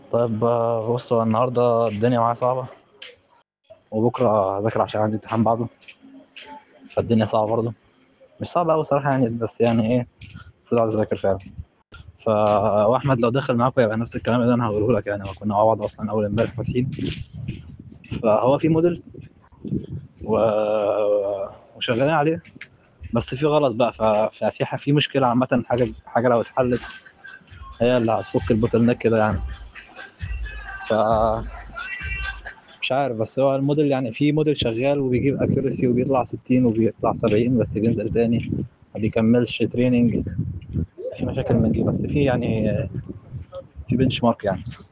طيب آه، بص هو النهارده الدنيا معايا صعبة وبكرة هذاكر عشان عندي امتحان بعده فالدنيا صعبة برضه مش صعبة أوي صراحة يعني بس يعني إيه المفروض عايز أذاكر فعلا ف وأحمد لو دخل معاكم يبقى نفس الكلام اللي أنا هقوله لك يعني كنا مع بعض أصلا أول إمبارح فاتحين فهو في موديل و... وشغالين عليه بس في غلط بقى ف... ففي ح- في مشكلة عامة حاجة حاجة لو اتحلت هي اللي هتفك البوتل نيك كده يعني ف مش عارف بس هو الموديل يعني في موديل شغال وبيجيب اكيورسي وبيطلع 60 وبيطلع 70 بس بينزل تاني ما بيكملش تريننج في مشاكل من دي بس في يعني في بنش مارك يعني